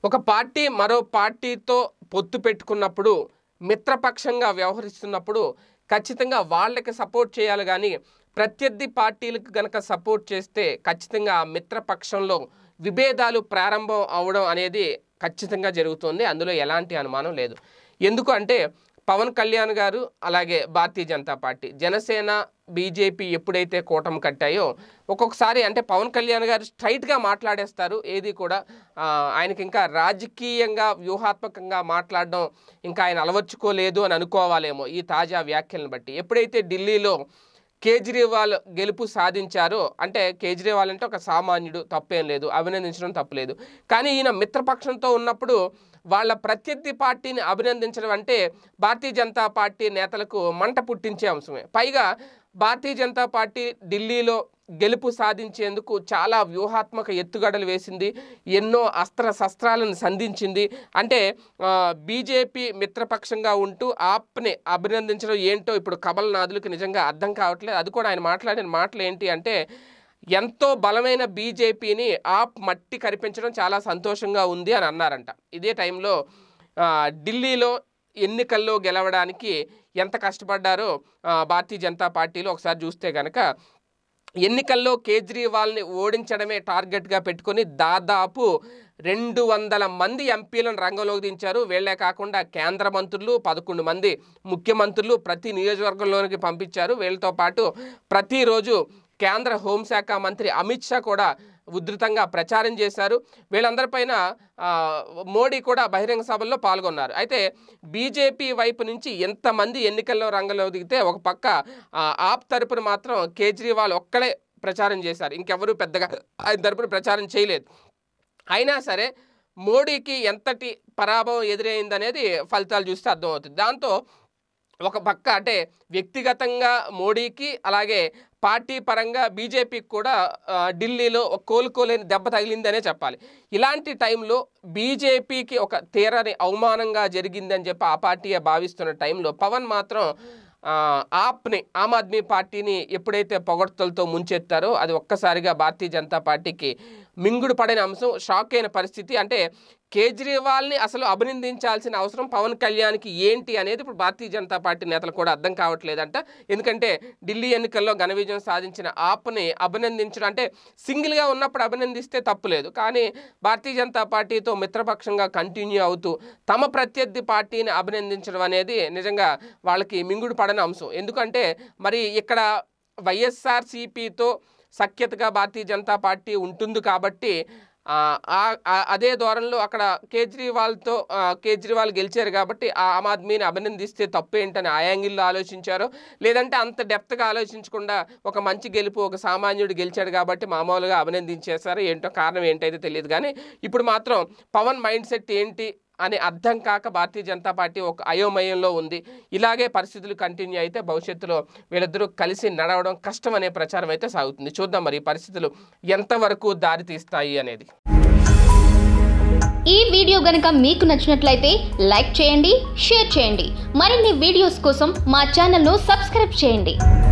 ఒక పార్టీ మరో పార్టీతో పొత్తు పెట్టుకున్నప్పుడు మిత్రపక్షంగా వ్యవహరిస్తున్నప్పుడు ఖచ్చితంగా వాళ్ళకి సపోర్ట్ చేయాలి కానీ ప్రత్యర్థి పార్టీలకు గనక సపోర్ట్ చేస్తే ఖచ్చితంగా ఆ మిత్రపక్షంలో విభేదాలు ప్రారంభం అవడం అనేది ఖచ్చితంగా జరుగుతుంది అందులో ఎలాంటి అనుమానం లేదు ఎందుకు అంటే పవన్ కళ్యాణ్ గారు అలాగే భారతీయ జనతా పార్టీ జనసేన బీజేపీ ఎప్పుడైతే కూటమి కట్టాయో ఒక్కొక్కసారి అంటే పవన్ కళ్యాణ్ గారు స్ట్రైట్గా మాట్లాడేస్తారు ఏది కూడా ఆ, ఆయనకి ఇంకా రాజకీయంగా వ్యూహాత్మకంగా మాట్లాడడం ఇంకా ఆయన అలవర్చుకోలేదు అని అనుకోవాలేమో ఈ తాజా వ్యాఖ్యలను బట్టి ఎప్పుడైతే ఢిల్లీలో కేజ్రీవాల్ గెలుపు సాధించారో అంటే కేజ్రీవాల్ అంటే ఒక సామాన్యుడు తప్పేం లేదు అభినందించడం తప్పులేదు కానీ ఈయన మిత్రపక్షంతో ఉన్నప్పుడు వాళ్ళ ప్రత్యర్థి పార్టీని అభినందించడం అంటే భారతీయ జనతా పార్టీ నేతలకు మంట పుట్టించే అంశమే పైగా భారతీయ జనతా పార్టీ ఢిల్లీలో గెలుపు సాధించేందుకు చాలా వ్యూహాత్మక ఎత్తుగడలు వేసింది ఎన్నో అస్త్ర శస్త్రాలను సంధించింది అంటే బీజేపీ మిత్రపక్షంగా ఉంటూ ఆప్ని అభినందించడం ఏంటో ఇప్పుడు కమల్ నాథులకు నిజంగా అర్థం కావట్లేదు అది కూడా ఆయన మాట్లాడిన మాటలు ఏంటి అంటే ఎంతో బలమైన బీజేపీని ఆప్ మట్టి కనిపించడం చాలా సంతోషంగా ఉంది అని అన్నారంట ఇదే టైంలో ఆ, ఢిల్లీలో ఎన్నికల్లో గెలవడానికి ఎంత కష్టపడ్డారో ఆ, భారతీయ జనతా పార్టీలో ఒకసారి చూస్తే కనుక ఎన్నికల్లో కేజ్రీవాల్ని ఓడించడమే టార్గెట్గా పెట్టుకొని దాదాపు రెండు వందల మంది ఎంపీలను రంగంలోకి దించారు వీళ్ళే కాకుండా కేంద్ర మంత్రులు పదకొండు మంది ముఖ్యమంత్రులు ప్రతి నియోజకవర్గంలోనికి పంపించారు వీళ్ళతో పాటు ప్రతిరోజు కేంద్ర హోంశాఖ మంత్రి అమిత్ షా కూడా ఉధృతంగా ప్రచారం చేశారు వీళ్ళందరిపైన ఆ, మోడీ కూడా బహిరంగ సభల్లో పాల్గొన్నారు అయితే బీజేపీ వైపు నుంచి ఎంతమంది ఎన్నికల్లో రంగంలో దిగితే ఒక పక్క ఆ, ఆప్ తరపున మాత్రం కేజ్రీవాల్ ఒక్కడే ప్రచారం చేశారు ఇంకెవరూ పెద్దగా ఆయన తరపున ప్రచారం చేయలేదు అయినా సరే మోడీకి ఎంతటి పరాభవం ఎదురైందనేది ఫలితాలు చూస్తే అర్థమవుతుంది దాంతో ఒక పక్క అంటే వ్యక్తిగతంగా మోడీకి అలాగే పార్టీ పరంగా బీజేపీకి కూడా ఆ, ఢిల్లీలో ఒక కోలుకోలేని దెబ్బ తగిలిందనే చెప్పాలి ఇలాంటి టైంలో బీజేపీకి ఒక తీరని అవమానంగా జరిగిందని చెప్పి ఆ పార్టీయే భావిస్తున్న టైంలో పవన్ మాత్రం ఆ, ఆప్ని ఆమ్ ఆద్మీ పార్టీని ఎప్పుడైతే పొగడ్తలతో ముంచెత్తారో అది ఒక్కసారిగా భారతీయ జనతా పార్టీకి మింగుడు పడిన అంశం షాక్ అయిన పరిస్థితి అంటే కేజ్రీవాల్ని అసలు అభినందించాల్సిన అవసరం పవన్ కళ్యాణ్కి ఏంటి అనేది ఇప్పుడు భారతీయ జనతా పార్టీ నేతలు కూడా అర్థం కావట్లేదంట ఎందుకంటే ఢిల్లీ ఎన్నికల్లో ఘన విజయం సాధించిన ఆప్ని అభినందించడం అంటే సింగిల్గా ఉన్నప్పుడు అభినందిస్తే తప్పులేదు కానీ భారతీయ జనతా పార్టీతో మిత్రపక్షంగా కంటిన్యూ అవుతూ తమ ప్రత్యర్థి పార్టీని అభినందించడం అనేది నిజంగా వాళ్ళకి మింగుడు పడని అంశం ఎందుకంటే మరి ఇక్కడ వైఎస్ఆర్సీపీతో సఖ్యతగా భారతీయ జనతా పార్టీ ఉంటుంది కాబట్టి ఆ, ఆ- ఆ- అదే ధోరణిలో అక్కడ కేజ్రీవాల్తో ఆ, కేజ్రీవాల్ గెలిచారు కాబట్టి ఆ ఆమ్ ఆద్మీని అభినందిస్తే తప్పు ఏంటని ఆ యాంగిల్లో ఆలోచించారో లేదంటే అంత డెప్త్గా ఆలోచించకుండా ఒక మంచి గెలుపు ఒక సామాన్యుడు గెలిచాడు కాబట్టి మామూలుగా అభినందించేశారు ఏంటో కారణం ఏంటైతే తెలియదు కానీ ఇప్పుడు మాత్రం పవన్ మైండ్ సెట్ ఏంటి అని అర్థం కాక భారతీయ జనతా పార్టీ ఒక అయోమయంలో ఉంది ఇలాగే పరిస్థితులు కంటిన్యూ అయితే భవిష్యత్తులో వీళ్ళిద్దరూ కలిసి నడవడం కష్టం అనే ప్రచారం అయితే సాగుతుంది చూద్దాం మరి ఈ పరిస్థితులు ఎంతవరకు దారి తీస్తాయి అనేది ఈ వీడియో గనుక మీకు నచ్చినట్లయితే లైక్ చేయండి షేర్ చేయండి మరిన్ని వీడియోస్ కోసం మా ఛానల్ను సబ్స్క్రైబ్ చేయండి